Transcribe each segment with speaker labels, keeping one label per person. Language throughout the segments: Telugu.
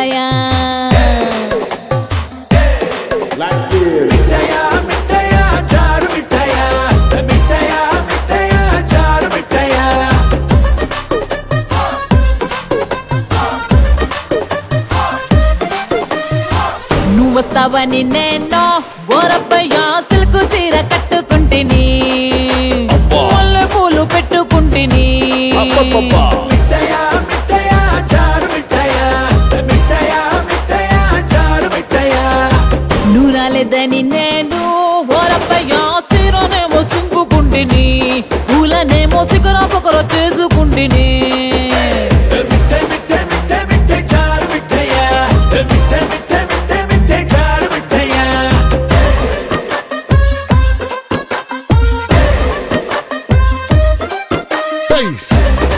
Speaker 1: మిఠాయా
Speaker 2: like this.
Speaker 3: మిఠాయా మిఠాయా చారు మిఠాయా మిఠాయా మిఠాయా చారు మిఠాయా
Speaker 1: నువ్వు వస్తావని నేను ఓరబ్బయ్యా సిల్కు చీర కట్టుకుంటిని మల్లె పూలు పెట్టుకుంటిని
Speaker 3: మిఠాయా మిఠాయా చారు మిఠాయా మిఠాయా మిఠాయా చారు మిఠాయా
Speaker 1: నువ్వు రాలేదని నేను ఓరబ్బయ్యా సిరనేమో సింపుకుంటిని పూలనేమో సిగర పొగర చేసుకుంటిని
Speaker 3: మిఠాయి మిఠాయి మిఠాయి మిఠాయి చారు మిఠాయా మిఠాయి మిఠాయి మిఠాయి మిఠాయి చారు మిఠాయా
Speaker 2: Bass.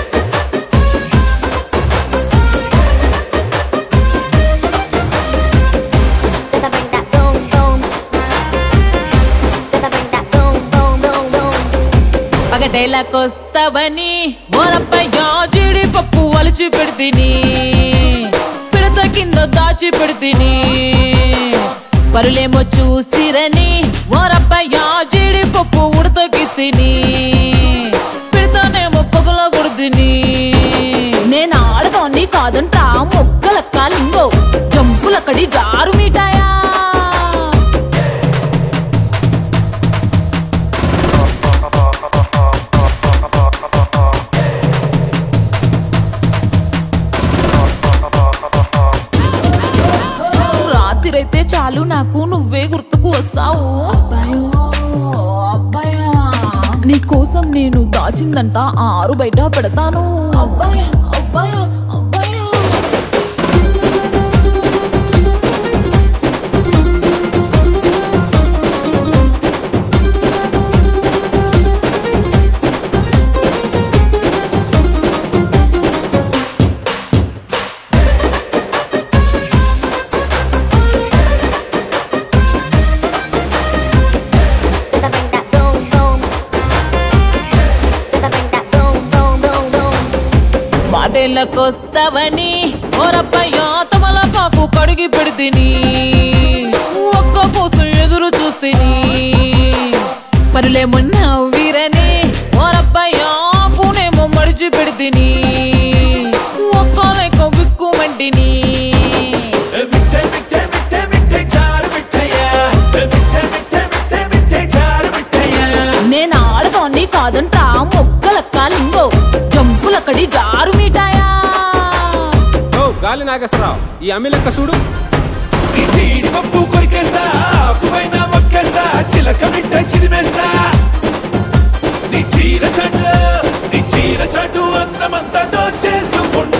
Speaker 4: Gonna bring that boom boom. Gonna bring that boom boom boom boom.
Speaker 1: పగటేలాకొస్తావని ఓరబ్బయ్యా జీడిపప్పు వలిచి పెడితిని పిడత కింద దాచి పెడితిని పరులేమో చూసిరని ఓరబ్బయ్యా జీడిపప్పు ఉడతకిస్తిని పిడతనేమో పొగల కొడుతిని నేను ఆడదాన్ని కాదంటా మొక్కలక్క లింగో జంపులక్కడి జారు మిఠాయా రాత్రైతే చాలు నాకు నువ్వే గుర్తుకు వస్తావు అబ్బాయో అబ్బాయా నీ కోసం నేను దాచిందంట ఆ ఆరు బయట పెడతాను అబ్బాయా అబ్బాయా అబ్బాయా
Speaker 4: Gonna bring that boom boom. Gonna bring that boom boom boom boom.
Speaker 1: మాటేళ్ళకొస్తావని ఓరబ్బయ్యా తమలపాకు కడిగి పెడితిని ఒక్క కోసం ఎదురు చూస్తిని పరులేమో నవ్విరని ఓరబ్బయ్యా కూనేమో మడిచి పెడితిని ఒక్క లెక్క విక్కుమంటిని
Speaker 3: మిఠాయి మిఠాయి మిఠాయి మిఠాయి చారు మిఠాయా మిఠాయి మిఠాయి మిఠాయి మిఠాయి చారు మిఠాయా
Speaker 1: నేను ఆడదాన్ని కాదంటా మొక్కలక్క లింగో జంపులక్కడి జారు మిఠాయా
Speaker 5: ఓ గాలి నాగేశ్వరరావు ఈ అమ్మి లెక్క చూడు
Speaker 3: నీ జీడిపప్పు కొరికేస్తా ఆకుపైన మొక్కేస్తా చిలక మిట్ట చిరిమేస్తా నీ చీర చాటు నీ చీర చాటు అన్నమంతా దోచేసుకుంటా